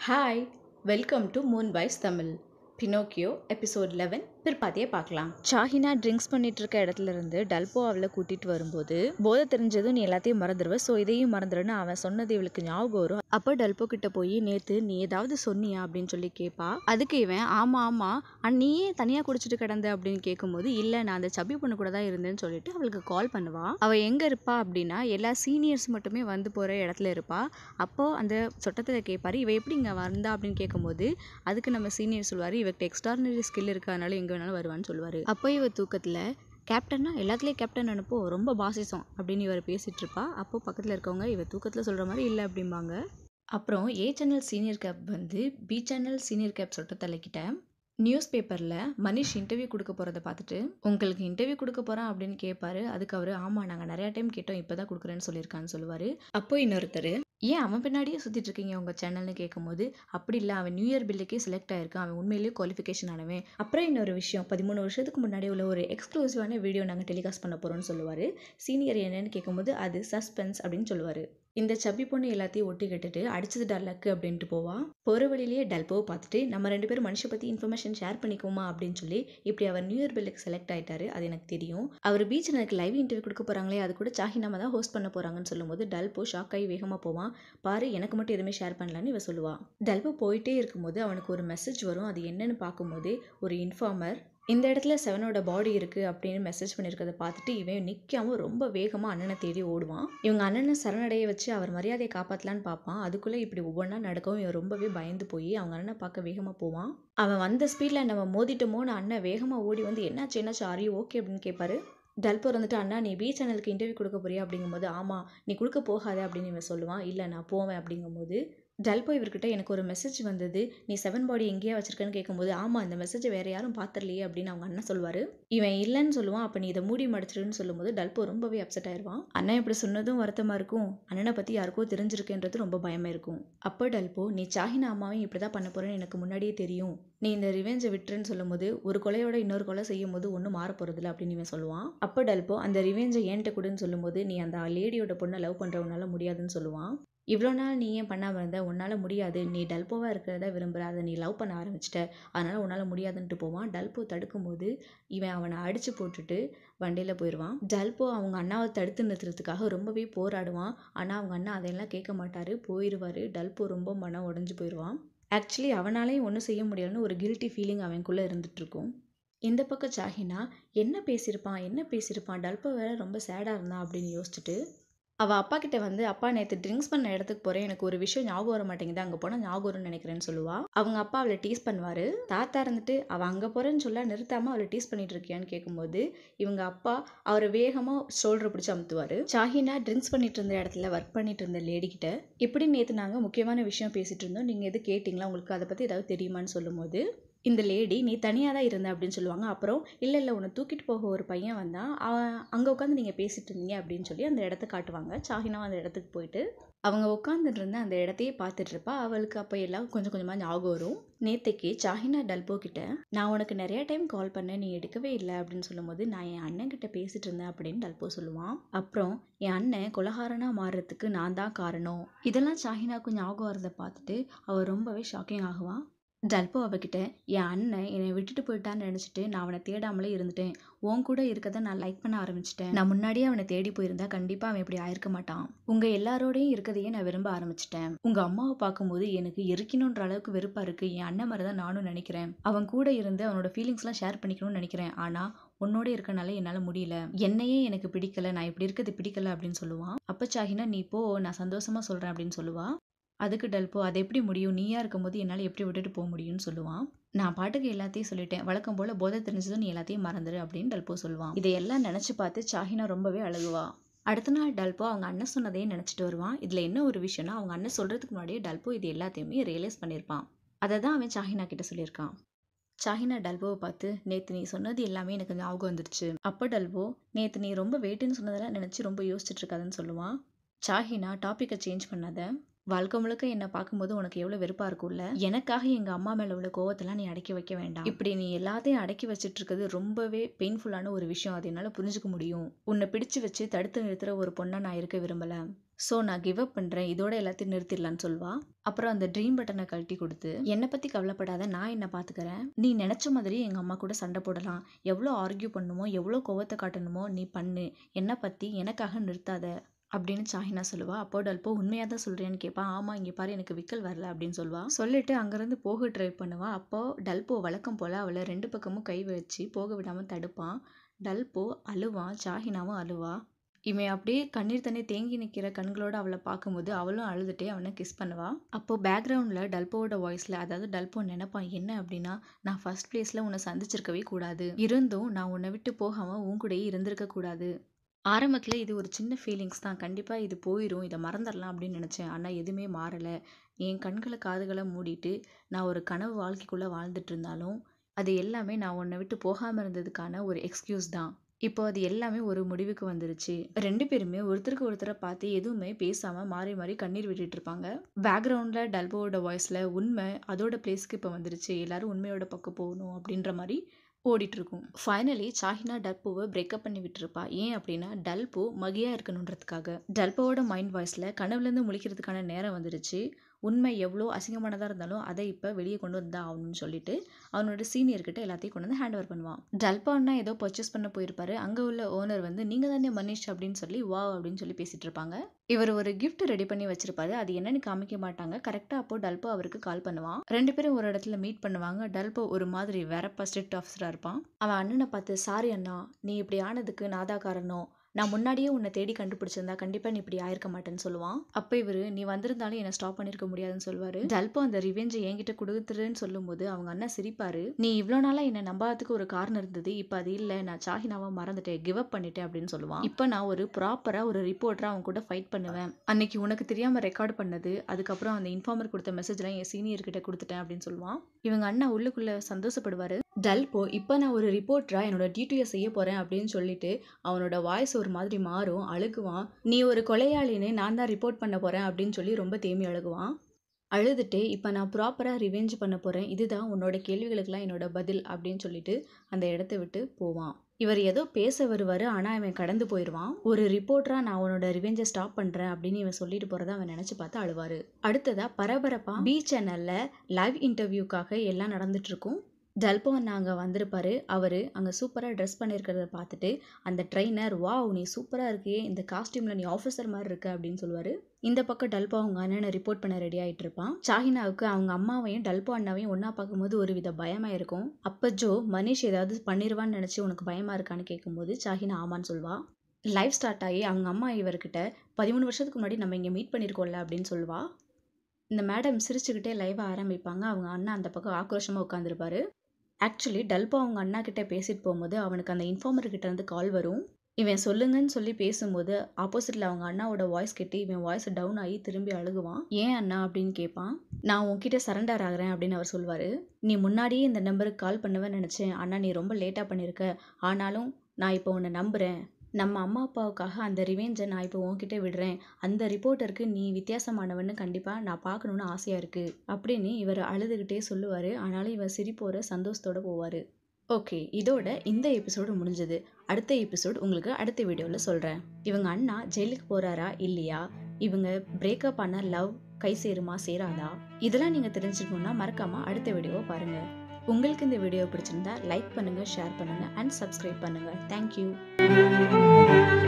hi welcome to moon wise Tamil Pinocchio episode eleven பிற்பாதையே பார்க்கலாம் Shahina drinks பண்ணிட்டு இருக்க இடத்துல இருந்து டல்போ அவளை கூட்டிட்டு வரும்போது போதை தெரிஞ்சதும் நீ எல்லாத்தையும் மறந்துடுவ ஸோ இதையும் மறந்துடுன்னு அவன் சொன்னது இவளுக்கு ஞாபகம் வரும் அப்போ டல்போ கிட்ட போய் நேத்து நீ ஏதாவது சொன்னியா அப்படின்னு சொல்லி கேட்பா அதுக்கு இவன் ஆமா ஆமா அண்ட் நீயே தனியாக குடிச்சிட்டு கிடந்த அப்படின்னு கேட்கும்போது இல்லை நான் அந்த சப்பி பொண்ணு கூட தான் இருந்தேன்னு சொல்லிட்டு அவளுக்கு கால் பண்ணுவா அவள் எங்கே இருப்பா அப்படின்னா எல்லா சீனியர்ஸ் மட்டுமே வந்து போகிற இடத்துல இருப்பா அப்போது அந்த சொட்டத்தில் கேட்பாரு இவ எப்படி இங்கே வந்தா அப்படின்னு கேட்கும்போது அதுக்கு நம்ம சீனியர் சொல்லுவார் இவர்கிட்ட எக்ஸ்ட்ரானரி ஸ்கில் இருக்கறனால எங்கே வேணாலும் வருவான்னு சொல்லுவார் அப்போ இவ தூக்கத்தில் கேப்டன்னா எல்லாத்துலேயும் கேப்டன் அனுப்போ ரொம்ப பாசிசம் அப்படின்னு இவர் பேசிகிட்டு இருப்பா அப்போது பக்கத்தில் இருக்கவங்க இவ தூக்கத்தில் சொல்கிற மாதிரி இல்லை அப்படிம்பாங்க அப்புறம் ஏ சேனல் சீனியர் கேப் வந்து பி சேனல் சீனியர் கேப் சொட்ட தலைக்கிட்ட நியூஸ் பேப்பரில் மனிஷ் இன்டர்வியூ கொடுக்க போகிறத பார்த்துட்டு உங்களுக்கு இன்டர்வியூ கொடுக்க போகிறான் அப்படின்னு கேட்பாரு அதுக்கு அவர் ஆமாம் நாங்கள் நிறையா டைம் கேட்டோம் இப்போ தான் கொடுக்குறேன்னு சொல்லியிருக்கான்னு சொல்லுவார் அப்போ இன்னொருத்தர் ஏன் அவன் பின்னாடியே சுற்றிட்டு இருக்கீங்க உங்கள் சேனல்னு கேட்கும்போது அப்படி இல்லை அவன் நியூ இயர் பில்லுக்கே செலக்ட் ஆயிருக்கான் அவன் உண்மையிலேயே குவாலிஃபிகேஷன் ஆனவன் அப்புறம் இன்னொரு விஷயம் பதிமூணு வருஷத்துக்கு முன்னாடி உள்ள ஒரு எக்ஸ்க்ளூசிவான வீடியோ நாங்கள் டெலிகாஸ்ட் பண்ண போகிறோம்னு சொல்லுவார் சீனியர் என்னன்னு கேட்கும்போது அது சஸ்பென்ஸ் அப்படின்னு சொல்லுவார் இந்த சப்பி பொண்ணு எல்லாத்தையும் ஒட்டி கட்டுட்டு அடிச்சது டல்லக்கு அப்படின்ட்டு போவா போகிற வழியிலேயே டல்போவை பார்த்துட்டு நம்ம ரெண்டு பேரும் மனுஷ பற்றி இன்ஃபர்மேஷன் ஷேர் பண்ணிக்குவோமா அப்படின்னு சொல்லி இப்படி அவர் நியூ இயர் பில்லுக்கு செலக்ட் ஆயிட்டாரு அது எனக்கு தெரியும் அவர் பீச் எனக்கு லைவ் இன்டர்வியூ கொடுக்க போகிறாங்களே அது கூட சாஹினாம தான் ஹோஸ்ட் பண்ண போகிறாங்கன்னு சொல்லும்போது டல்போ ஷாக் ஆகி வேகமாக போவான் பாரு எனக்கு மட்டும் எதுவுமே ஷேர் பண்ணலான்னு இவ சொல்லுவா டல்போ போயிட்டே இருக்கும்போது அவனுக்கு ஒரு மெசேஜ் வரும் அது என்னன்னு பார்க்கும்போது ஒரு இன்ஃபார்மர் இந்த இடத்துல செவனோட பாடி இருக்குது அப்படின்னு மெசேஜ் பண்ணியிருக்கிறத பார்த்துட்டு இவன் நிற்காம ரொம்ப வேகமாக அண்ணனை தேடி ஓடுவான் இவங்க அண்ணனை சரணடைய வச்சு அவர் மரியாதையை காப்பாற்றலான்னு பார்ப்பான் அதுக்குள்ளே இப்படி ஒவ்வொன்றா நடக்கவும் இவன் ரொம்பவே பயந்து போய் அவங்க அண்ணனை பார்க்க வேகமாக போவான் அவன் வந்த ஸ்பீடில் நம்ம மோதிட்டோமோன்னு அண்ணன் வேகமாக ஓடி வந்து என்னாச்சு என்னாச்சு ஆரி ஓகே அப்படின்னு கேட்பாரு டல்பர் வந்துட்டு அண்ணா நீ பி சேனலுக்கு இன்டர்வியூ கொடுக்க போறியா அப்படிங்கும்போது ஆமாம் நீ கொடுக்க போகாத அப்படின்னு இவன் சொல்லுவான் இல்லை நான் போவேன் அப்படிங்கும்போது டல்போ இவர்கிட்ட எனக்கு ஒரு மெசேஜ் வந்தது நீ செவன் பாடி எங்கேயா வச்சிருக்கேன்னு கேட்கும்போது ஆமாம் இந்த மெசேஜை வேற யாரும் பார்த்துடலையே அப்படின்னு அவங்க அண்ணன் சொல்லுவார் இவன் இல்லைன்னு சொல்லுவான் அப்போ நீ இதை மூடி மடிச்சிருன்னு சொல்லும்போது டல்போ ரொம்பவே அப்செட் ஆயிடுவான் அண்ணன் இப்படி சொன்னதும் வருத்தமாக இருக்கும் அண்ணனை பற்றி யாருக்கோ தெரிஞ்சிருக்குன்றது ரொம்ப பயமாக இருக்கும் அப்போ டல்போ நீ சாஹினா அம்மாவையும் இப்படி தான் பண்ண போகிறேன்னு எனக்கு முன்னாடியே தெரியும் நீ இந்த ரிவெஞ்சை விட்டுருன்னு சொல்லும்போது ஒரு கொலையோட இன்னொரு கொலை செய்யும் போது ஒன்றும் மாற போகிறதில்ல அப்படின்னு இவன் சொல்லுவான் அப்போ டல்போ அந்த ரிவெஞ்சை ஏன்ட்ட கொடுன்னு சொல்லும்போது நீ அந்த லேடியோட பொண்ணை லவ் பண்ணுறவனால முடியாதுன்னு சொல்லுவான் இவ்வளோ நாள் நீ ஏன் பண்ணாமல் இருந்த உன்னால் முடியாது நீ டல்போவாக இருக்கிறத விரும்புகிற அதை நீ லவ் பண்ண ஆரம்பிச்சிட்ட அதனால் உன்னால் முடியாதுன்ட்டு போவான் டல்போ தடுக்கும்போது இவன் அவனை அடித்து போட்டுட்டு வண்டியில் போயிடுவான் டல்போ அவங்க அண்ணாவை தடுத்து நிறுத்துறதுக்காக ரொம்பவே போராடுவான் ஆனால் அவங்க அண்ணா அதையெல்லாம் கேட்க மாட்டார் போயிடுவார் டல்போ ரொம்ப மனம் உடஞ்சி போயிடுவான் ஆக்சுவலி அவனாலேயும் ஒன்றும் செய்ய முடியலன்னு ஒரு கில்ட்டி ஃபீலிங் அவனுக்குள்ளே இருந்துகிட்ருக்கும் இந்த பக்கம் சாஹினா என்ன பேசியிருப்பான் என்ன பேசியிருப்பான் டல்போ வேற ரொம்ப சேடாக இருந்தான் அப்படின்னு யோசிச்சுட்டு அவள் அப்பா கிட்ட வந்து அப்பா நேற்று ட்ரிங்க்ஸ் பண்ண இடத்துக்கு போகிறேன் எனக்கு ஒரு விஷயம் ஞாபகம் வர மாட்டேங்குது அங்கே போனால் ஞாபகம் வரும்னு நினைக்கிறேன்னு சொல்லுவா அவங்க அப்பா அவளை டீஸ் பண்ணுவார் தாத்தா இருந்துட்டு அவள் அங்கே போகிறேன்னு சொல்ல நிறுத்தாமல் அவளை டீஸ் பண்ணிட்டு இருக்கியான்னு கேட்கும்போது இவங்க அப்பா அவரை வேகமாக ஷோல்டரை பிடிச்சி அமுத்துவார் ஷாஹினா ட்ரிங்க்ஸ் பண்ணிட்டு இருந்த இடத்துல ஒர்க் பண்ணிட்டு இருந்த லேடி கிட்ட இப்படி நேற்று நாங்கள் முக்கியமான விஷயம் பேசிட்டு இருந்தோம் நீங்கள் எது கேட்டிங்களா உங்களுக்கு அதை பற்றி ஏதாவது தெரியுமான்னு சொல்லும்போது இந்த லேடி நீ தனியாக தான் இருந்த அப்படின்னு சொல்லுவாங்க அப்புறம் இல்லை இல்லை உன்னை தூக்கிட்டு போக ஒரு பையன் வந்தான் அவன் அங்கே உட்காந்து நீங்கள் பேசிட்டு இருந்தீங்க அப்படின்னு சொல்லி அந்த இடத்த காட்டுவாங்க சாஹினா அந்த இடத்துக்கு போயிட்டு அவங்க உட்காந்துட்டு இருந்த அந்த இடத்தையே பார்த்துட்டு இருப்பா அவளுக்கு அப்போ எல்லாம் கொஞ்சம் கொஞ்சமாக ஞாபகம் வரும் நேத்தைக்கு சாஹினா டல்போ கிட்ட நான் உனக்கு நிறைய டைம் கால் பண்ணேன் நீ எடுக்கவே இல்லை அப்படின்னு சொல்லும்போது நான் என் அண்ணன் கிட்ட பேசிட்டு இருந்தேன் அப்படின்னு டல்போ சொல்லுவான் அப்புறம் என் அண்ணன் கொலகாரனாக மாறுறதுக்கு நான் தான் காரணம் இதெல்லாம் சாஹினாவுக்கு ஞாபகம் வரதை பார்த்துட்டு அவள் ரொம்பவே ஷாக்கிங் ஆகுவான் டல்போ அவகிட்ட என் அண்ணன் என்னை விட்டுட்டு போயிட்டான்னு நினச்சிட்டு நான் அவனை தேடாமலே இருந்துட்டேன் உன் கூட இருக்கதை நான் லைக் பண்ண ஆரம்பிச்சிட்டேன் நான் முன்னாடியே அவனை தேடி போயிருந்தா கண்டிப்பாக அவன் இப்படி ஆயிருக்க மாட்டான் உங்கள் எல்லாரோடையும் இருக்கதையே நான் விரும்ப ஆரம்பிச்சிட்டேன் உங்கள் அம்மாவை பார்க்கும்போது எனக்கு எரிக்கணுன்ற அளவுக்கு வெறுப்பாக இருக்குது என் அண்ணன் மாதிரி தான் நானும் நினைக்கிறேன் அவன் கூட இருந்து அவனோட ஃபீலிங்ஸ்லாம் ஷேர் பண்ணிக்கணும்னு நினைக்கிறேன் ஆனால் உன்னோட இருக்கனால என்னால் முடியல என்னையே எனக்கு பிடிக்கல நான் இப்படி இருக்கிறது பிடிக்கல அப்படின்னு சொல்லுவான் அப்போ சாஹினா நீ போ நான் சந்தோஷமா சொல்கிறேன் அப்படின்னு சொல்லுவா அதுக்கு டல்போ அது எப்படி முடியும் நீயா இருக்கும்போது என்னால் எப்படி விட்டுட்டு போக முடியும்னு சொல்லுவான் நான் பாட்டுக்கு எல்லாத்தையும் சொல்லிட்டேன் வழக்கம் போல் போதை தெரிஞ்சதும் நீ எல்லாத்தையும் மறந்துடு அப்படின்னு டல்போ சொல்லுவான் இதையெல்லாம் நினச்சி பார்த்து சாஹினா ரொம்பவே அழுகுவா அடுத்த நாள் டல்போ அவங்க அண்ணன் சொன்னதையே நினச்சிட்டு வருவான் இதில் என்ன ஒரு விஷயம்னா அவங்க அண்ணன் சொல்கிறதுக்கு முன்னாடியே டல்போ இது எல்லாத்தையுமே ரியலைஸ் பண்ணியிருப்பான் அதை தான் அவன் சாஹினா கிட்ட சொல்லியிருக்கான் சாஹினா டல்போவை பார்த்து நேற்று நீ சொன்னது எல்லாமே எனக்கு ஞாபகம் வந்துருச்சு அப்போ டல்போ நேற்று நீ ரொம்ப வெயிட்டுன்னு சொன்னதெல்லாம் நினச்சி ரொம்ப யோசிச்சுட்டு இருக்காதுன்னு சொல்லுவான் சாஹினா டாப்பிக்கை சேஞ்ச் பண்ணாத வாழ்க்கை முழுக்க என்னை பார்க்கும்போது உனக்கு எவ்வளோ வெறுப்பாக இருக்கும்ல எனக்காக எங்கள் அம்மா மேலே உள்ள கோவத்தெல்லாம் நீ அடக்கி வைக்க வேண்டாம் இப்படி நீ எல்லாத்தையும் அடக்கி வச்சிட்டு இருக்கிறது ரொம்பவே பெயின்ஃபுல்லான ஒரு விஷயம் அது என்னால் புரிஞ்சுக்க முடியும் உன்னை பிடிச்சு வச்சு தடுத்து நிறுத்துற ஒரு பொண்ணை நான் இருக்க விரும்பல ஸோ நான் கிவ் அப் பண்ணுறேன் இதோட எல்லாத்தையும் நிறுத்திடலான்னு சொல்வா அப்புறம் அந்த ட்ரீம் பட்டனை கழட்டி கொடுத்து என்னை பற்றி கவலைப்படாத நான் என்ன பார்த்துக்கிறேன் நீ நினச்ச மாதிரி எங்கள் அம்மா கூட சண்டை போடலாம் எவ்வளோ ஆர்கியூ பண்ணுமோ எவ்வளோ கோவத்தை காட்டணுமோ நீ பண்ணு என்னை பற்றி எனக்காக நிறுத்தாத அப்படின்னு சாஹினா சொல்லுவா அப்போ டல்போ உண்மையாக தான் சொல்கிறேன்னு கேட்பான் ஆமாம் இங்கே பாரு எனக்கு விக்கல் வரல அப்படின்னு சொல்லுவா சொல்லிட்டு அங்கேருந்து போக ட்ரை பண்ணுவா அப்போ டல்போ வழக்கம் போல் அவளை ரெண்டு பக்கமும் கை வச்சு போக விடாமல் தடுப்பான் டல்போ அழுவான் சாஹினாவும் அழுவா இவன் அப்படியே கண்ணீர் தண்ணி தேங்கி நிற்கிற கண்களோட அவளை பார்க்கும்போது அவளும் அழுதுகிட்டே அவனை கிஸ் பண்ணுவா அப்போ பேக்ரவுண்டில் டல்போவோட வாய்ஸில் அதாவது டல்போ நினைப்பான் என்ன அப்படின்னா நான் ஃபர்ஸ்ட் பிளேஸில் உன்னை சந்திச்சிருக்கவே கூடாது இருந்தும் நான் உன்னை விட்டு போகாமல் உன் கூடயே இருந்திருக்க கூடாது ஆரம்பத்தில் இது ஒரு சின்ன ஃபீலிங்ஸ் தான் கண்டிப்பாக இது போயிடும் இதை மறந்துடலாம் அப்படின்னு நினச்சேன் ஆனால் எதுவுமே மாறலை என் கண்களை காதுகளை மூடிட்டு நான் ஒரு கனவு வாழ்க்கைக்குள்ளே வாழ்ந்துட்டு இருந்தாலும் அது எல்லாமே நான் உன்னை விட்டு போகாமல் இருந்ததுக்கான ஒரு எக்ஸ்கியூஸ் தான் இப்போ அது எல்லாமே ஒரு முடிவுக்கு வந்துருச்சு ரெண்டு பேருமே ஒருத்தருக்கு ஒருத்தரை பார்த்து எதுவுமே பேசாமல் மாறி மாறி கண்ணீர் விட்டுட்டு இருப்பாங்க பேக்ரவுண்டில் டல்போவோட வாய்ஸில் உண்மை அதோட பிளேஸ்க்கு இப்போ வந்துருச்சு எல்லாரும் உண்மையோட பக்கம் போகணும் அப்படின்ற மாதிரி ஓடிட்டு இருக்கும் ஃபைனலி சாஹினா டல்போவை பிரேக்கப் பண்ணி விட்டுருப்பா ஏன் அப்படின்னா டல்போ மகியா இருக்கணுன்றதுக்காக டல்போவோட மைண்ட் வாய்ஸில் கனவுலேருந்து முழிக்கிறதுக்கான நேரம் வந்துருச்சு உண்மை எவ்வளோ அசிங்கமானதாக இருந்தாலும் அதை இப்போ வெளியே கொண்டு வந்தா ஆகணும்னு சொல்லிட்டு அவனோட சீனியர்கிட்ட எல்லாத்தையும் கொண்டு வந்து ஹேண்ட் ஓவர் பண்ணுவான் டல்பான்னா ஏதோ பர்ச்சேஸ் பண்ண போயிருப்பாரு அங்கே உள்ள ஓனர் வந்து நீங்கள் தானே மனிஷ் அப்படின்னு சொல்லி வா அப்படின்னு சொல்லி பேசிட்டு இருப்பாங்க இவர் ஒரு கிஃப்ட் ரெடி பண்ணி வச்சிருப்பாரு அது என்னன்னு காமிக்க மாட்டாங்க கரெக்டாக அப்போ டல்போ அவருக்கு கால் பண்ணுவான் ரெண்டு பேரும் ஒரு இடத்துல மீட் பண்ணுவாங்க டல்போ ஒரு மாதிரி வேறப்பா ஸ்ட்ரிக்ட் ஆஃபீஸராக இருப்பான் அவன் அண்ணனை பார்த்து சாரி அண்ணா நீ இப்படி ஆனதுக்கு நாதா காரணம் நான் முன்னாடியே உன்னை தேடி கண்டுபிடிச்சிருந்தா கண்டிப்பாக நீ இப்படி ஆயிருக்க மாட்டேன்னு சொல்லுவான் அப்போ இவர் நீ வந்திருந்தாலும் என்னை ஸ்டாப் பண்ணியிருக்க முடியாதுன்னு சொல்லுவார் டல்போ அந்த ரிவெஞ்சை என்கிட்ட கொடுத்துருன்னு சொல்லும்போது அவங்க அண்ணன் சிரிப்பாரு நீ இவ்வளோ நாளாக என்னை நம்பாததுக்கு ஒரு காரணம் இருந்தது இப்போ அது இல்லை நான் சாஹினாவை மறந்துட்டேன் கிவ் அப் பண்ணிட்டேன் அப்படின்னு சொல்லுவான் இப்போ நான் ஒரு ப்ராப்பராக ஒரு ரிப்போர்ட்டராக அவங்க கூட ஃபைட் பண்ணுவேன் அன்னைக்கு உனக்கு தெரியாமல் ரெக்கார்ட் பண்ணது அதுக்கப்புறம் அந்த இன்ஃபார்மர் கொடுத்த மெசேஜ்லாம் என் சீனியர் கிட்ட கொடுத்துட்டேன் அப்படின்னு சொல்லுவான் இவங்க அண்ணா உள்ளுக்குள்ளே சந்தோஷப்படுவார் டல்போ இப்போ நான் ஒரு ரிப்போர்ட்டராக என்னோட டியூட்டியை செய்ய போகிறேன் அப்படின்னு சொல்லிட்டு அவனோட வாய்ஸ் ஒரு மாதிரி மாறும் அழுகுவான் நீ ஒரு கொலையாளின்னு நான் தான் ரிப்போர்ட் பண்ண போகிறேன் அப்படின்னு சொல்லி ரொம்ப தேம்பி அழுகுவான் அழுதுட்டு இப்போ நான் ப்ராப்பராக ரிவெஞ்ச் பண்ண போகிறேன் இதுதான் உன்னோட கேள்விகளுக்கெல்லாம் என்னோட பதில் அப்படின்னு சொல்லிட்டு அந்த இடத்த விட்டு போவான் இவர் ஏதோ பேச வருவார் ஆனால் அவன் கடந்து போயிடுவான் ஒரு ரிப்போர்ட்டராக நான் உன்னோட ரிவெஞ்சை ஸ்டாப் பண்ணுறேன் அப்படின்னு இவன் சொல்லிட்டு போகிறத அவன் நினச்சி பார்த்து அழுவார் அடுத்ததாக பரபரப்பாக பி சேனலில் லைவ் இன்டர்வியூக்காக எல்லாம் நடந்துட்டுருக்கும் டல்போவன் அங்கே வந்திருப்பாரு அவர் அங்கே சூப்பராக ட்ரெஸ் பண்ணியிருக்கிறத பார்த்துட்டு அந்த ட்ரெயினர் வா நீ சூப்பராக இருக்கியே இந்த காஸ்டியூமில் நீ ஆஃபீஸர் மாதிரி இருக்க அப்படின்னு சொல்லுவார் இந்த பக்கம் டல்போ அவங்க அண்ணனை ரிப்போர்ட் பண்ண ரெடி ஆகிட்டு இருப்பான் சாஹினாவுக்கு அவங்க அம்மாவையும் டல்போ அண்ணாவையும் ஒன்றா பார்க்கும்போது ஒரு வித பயமாக இருக்கும் அப்போ ஜோ மனிஷ் ஏதாவது பண்ணிடுவான்னு நினச்சி உனக்கு பயமாக இருக்கான்னு கேட்கும்போது சாஹினா ஆமான்னு சொல்வா லைஃப் ஸ்டார்ட் ஆகி அவங்க அம்மா இவர்கிட்ட பதிமூணு வருஷத்துக்கு முன்னாடி நம்ம இங்கே மீட் பண்ணியிருக்கோம்ல அப்படின்னு சொல்லுவா இந்த மேடம் சிரிச்சுக்கிட்டே லைவாக ஆரம்பிப்பாங்க அவங்க அண்ணா அந்த பக்கம் ஆக்ரோஷமாக உட்காந்துருப்பாரு ஆக்சுவலி டல்போ அவங்க அண்ணா கிட்ட பேசிட்டு போகும்போது அவனுக்கு அந்த இன்ஃபார்மர் கிட்ட இருந்து கால் வரும் இவன் சொல்லுங்கன்னு சொல்லி பேசும்போது ஆப்போசிட்டில் அவங்க அண்ணாவோட வாய்ஸ் கேட்டு இவன் வாய்ஸ் டவுன் ஆகி திரும்பி அழுகுவான் ஏன் அண்ணா அப்படின்னு கேட்பான் நான் உன்கிட்ட சரண்டர் ஆகிறேன் அப்படின்னு அவர் சொல்வார் நீ முன்னாடியே இந்த நம்பருக்கு கால் பண்ணுவேன்னு நினச்சேன் அண்ணா நீ ரொம்ப லேட்டாக பண்ணியிருக்க ஆனாலும் நான் இப்போ உன்னை நம்புகிறேன் நம்ம அம்மா அப்பாவுக்காக அந்த ரிவெஞ்சை நான் இப்போ உன்கிட்ட விடுறேன் அந்த ரிப்போர்ட்டருக்கு நீ வித்தியாசமானவன்னு கண்டிப்பாக நான் பார்க்கணுன்னு ஆசையாக இருக்குது அப்படின்னு இவர் அழுதுகிட்டே சொல்லுவார் ஆனாலும் இவர் சிரிப்போட சந்தோஷத்தோடு போவார் ஓகே இதோட இந்த எபிசோடு முடிஞ்சது அடுத்த எபிசோட் உங்களுக்கு அடுத்த வீடியோவில் சொல்கிறேன் இவங்க அண்ணா ஜெயிலுக்கு போகிறாரா இல்லையா இவங்க பிரேக்கப் ஆன லவ் கை சேருமா சேராதா இதெல்லாம் நீங்கள் தெரிஞ்சுக்கணுன்னா மறக்காமல் அடுத்த வீடியோவை பாருங்கள் உங்களுக்கு இந்த வீடியோ பிடிச்சிருந்தா லைக் பண்ணுங்கள் ஷேர் பண்ணுங்கள் அண்ட் சப்ஸ்கிரைப் பண்ணுங்கள் தேங்க்யூ